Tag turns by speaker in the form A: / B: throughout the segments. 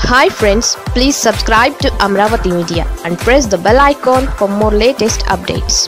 A: hi friends please subscribe to Amaravati media and press the bell icon for more latest updates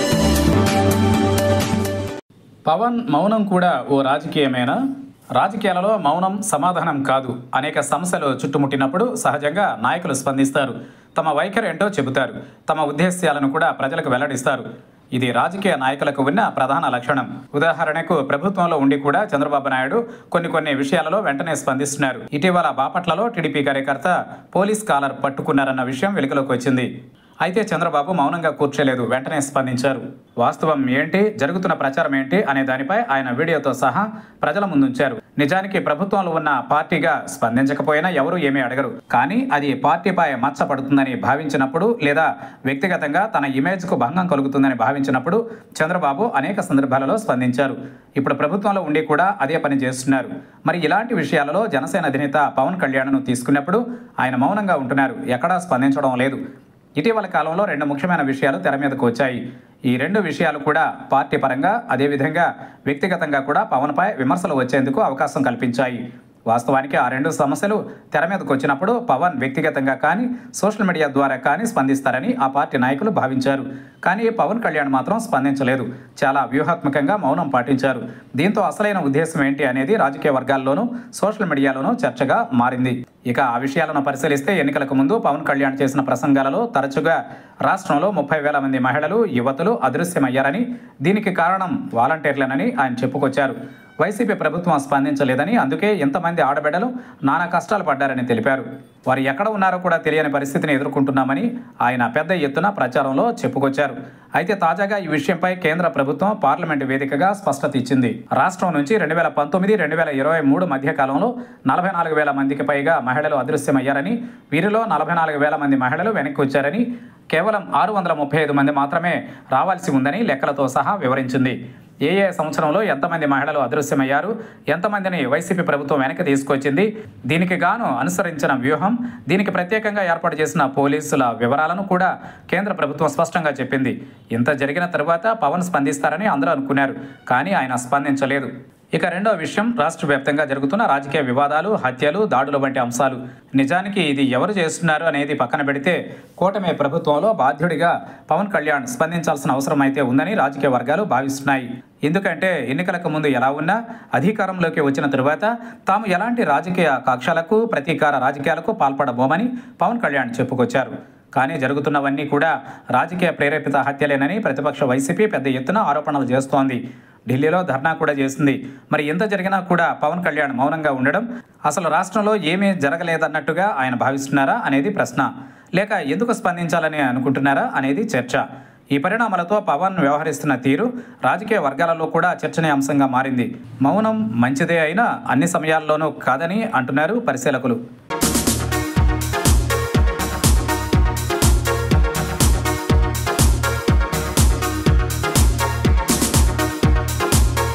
B: Pawan మౌనం కూడా ఓ రాజకీయమేనా రాజకీయాలలో మౌనం సమాధానం కాదు అనేక సమస్యలు చుట్టుముట్టినప్పుడు సహజంగా నాయకులు స్పందిస్తారు తమ వైఖరి ఏంటో చెబుతారు తమ ఉద్దేశ్యాలను కూడా ప్రజలకు వెల్లడిస్తారు ఇది రాజకీయ నాయకులకు ఉన్న ప్రధాన లక్షణం ఉదాహరణకు ప్రభుత్వంలో ఉండి కూడా చంద్రబాబు నాయుడు కొన్ని కొన్ని విషయాలలో వెంటనే స్పందిస్తున్నారు ఇటీవల బాపట్లలో టీడీపీ కార్యకర్త పోలీస్ కాలర్ పట్టుకున్నారన్న విషయం వెలుగులోకి వచ్చింది అయితే చంద్రబాబు మౌనంగా కూర్చోలేదు వెంటనే స్పందించారు వాస్తవం ఏంటి జరుగుతున్న ప్రచారం ఏంటి అనే దానిపై ఆయన వీడియోతో సహా ప్రజల ముందుంచారు నిజానికి ప్రభుత్వంలో ఉన్న పార్టీగా స్పందించకపోయినా ఎవరూ ఏమీ అడగరు కానీ అది పార్టీపై మచ్చ పడుతుందని భావించినప్పుడు లేదా వ్యక్తిగతంగా తన ఇమేజ్కు భంగం కలుగుతుందని భావించినప్పుడు చంద్రబాబు అనేక సందర్భాలలో స్పందించారు ఇప్పుడు ప్రభుత్వంలో ఉండి కూడా అదే పని చేస్తున్నారు మరి ఇలాంటి విషయాలలో జనసేన అధినేత పవన్ కళ్యాణ్ను తీసుకున్నప్పుడు ఆయన మౌనంగా ఉంటున్నారు ఎక్కడా స్పందించడం లేదు ఇటీవల కాలంలో రెండు ముఖ్యమైన విషయాలు తెర మీదకు వచ్చాయి ఈ రెండు విషయాలు కూడా పార్టీ పరంగా అదేవిధంగా వ్యక్తిగతంగా కూడా పవన్పై విమర్శలు వచ్చేందుకు అవకాశం కల్పించాయి వాస్తవానికి ఆ రెండు సమస్యలు తెర మీదకు వచ్చినప్పుడు పవన్ వ్యక్తిగతంగా కానీ సోషల్ మీడియా ద్వారా కానీ స్పందిస్తారని ఆ పార్టీ నాయకులు భావించారు కానీ పవన్ కళ్యాణ్ మాత్రం స్పందించలేదు చాలా వ్యూహాత్మకంగా మౌనం పాటించారు దీంతో అసలైన ఉద్దేశం ఏంటి అనేది రాజకీయ వర్గాల్లోనూ సోషల్ మీడియాలోనూ చర్చగా మారింది ఇక ఆ విషయాలను పరిశీలిస్తే ఎన్నికలకు ముందు పవన్ కళ్యాణ్ చేసిన ప్రసంగాలలో తరచుగా రాష్ట్రంలో ముప్పై వేల మంది మహిళలు యువతులు అదృశ్యమయ్యారని దీనికి కారణం వాలంటీర్లేనని ఆయన చెప్పుకొచ్చారు వైసీపీ ప్రభుత్వం స్పందించలేదని అందుకే ఎంతమంది ఆడబిడ్డలు నానా కష్టాలు పడ్డారని తెలిపారు వారు ఎక్కడ ఉన్నారో కూడా తెలియని పరిస్థితిని ఎదుర్కొంటున్నామని ఆయన పెద్ద ఎత్తున ప్రచారంలో చెప్పుకొచ్చారు అయితే తాజాగా ఈ విషయంపై కేంద్ర ప్రభుత్వం పార్లమెంటు వేదికగా స్పష్టత ఇచ్చింది రాష్ట్రం నుంచి రెండు వేల పంతొమ్మిది రెండు వేల ఇరవై మూడు మధ్య కాలంలో నలభై నాలుగు వేల మందికి పైగా మహిళలు అదృశ్యమయ్యారని వీరిలో నలభై నాలుగు వేల మంది మహిళలు వెనక్కి వచ్చారని కేవలం ఆరు వందల ముప్పై ఐదు మంది మాత్రమే రావాల్సి ఉందని లెక్కలతో సహా వివరించింది ఏ ఏ సంవత్సరంలో ఎంతమంది మహిళలు అదృశ్యమయ్యారు ఎంతమందిని వైసీపీ ప్రభుత్వం వెనక్కి తీసుకొచ్చింది దీనికి గాను అనుసరించిన వ్యూహం దీనికి ప్రత్యేకంగా ఏర్పాటు చేసిన పోలీసుల వివరాలను కూడా కేంద్ర ప్రభుత్వం స్పష్టంగా చెప్పింది ఇంత జరిగిన తరువాత పవన్ స్పందిస్తారని అందరూ అనుకున్నారు కానీ ఆయన స్పందించలేదు ఇక రెండో విషయం రాష్ట్ర వ్యాప్తంగా జరుగుతున్న రాజకీయ వివాదాలు హత్యలు దాడులు వంటి అంశాలు నిజానికి ఇది ఎవరు చేస్తున్నారు అనేది పక్కన పెడితే కూటమి ప్రభుత్వంలో బాధ్యుడిగా పవన్ కళ్యాణ్ స్పందించాల్సిన అవసరం అయితే ఉందని రాజకీయ వర్గాలు భావిస్తున్నాయి ఎందుకంటే ఎన్నికలకు ముందు ఎలా ఉన్నా అధికారంలోకి వచ్చిన తరువాత తాము ఎలాంటి రాజకీయ కక్షలకు ప్రతీకార రాజకీయాలకు పాల్పడబోమని పవన్ కళ్యాణ్ చెప్పుకొచ్చారు కానీ జరుగుతున్నవన్నీ కూడా రాజకీయ ప్రేరేపిత హత్యలేనని ప్రతిపక్ష వైసీపీ పెద్ద ఎత్తున ఆరోపణలు చేస్తోంది ఢిల్లీలో ధర్నా కూడా చేసింది మరి ఎంత జరిగినా కూడా పవన్ కళ్యాణ్ మౌనంగా ఉండడం అసలు రాష్ట్రంలో ఏమీ జరగలేదన్నట్టుగా ఆయన భావిస్తున్నారా అనేది ప్రశ్న లేక ఎందుకు స్పందించాలని అనుకుంటున్నారా అనేది చర్చ ఈ పరిణామాలతో పవన్ వ్యవహరిస్తున్న తీరు రాజకీయ వర్గాలలో కూడా చర్చనీయాంశంగా మారింది మౌనం మంచిదే అయినా అన్ని సమయాల్లోనూ కాదని అంటున్నారు పరిశీలకులు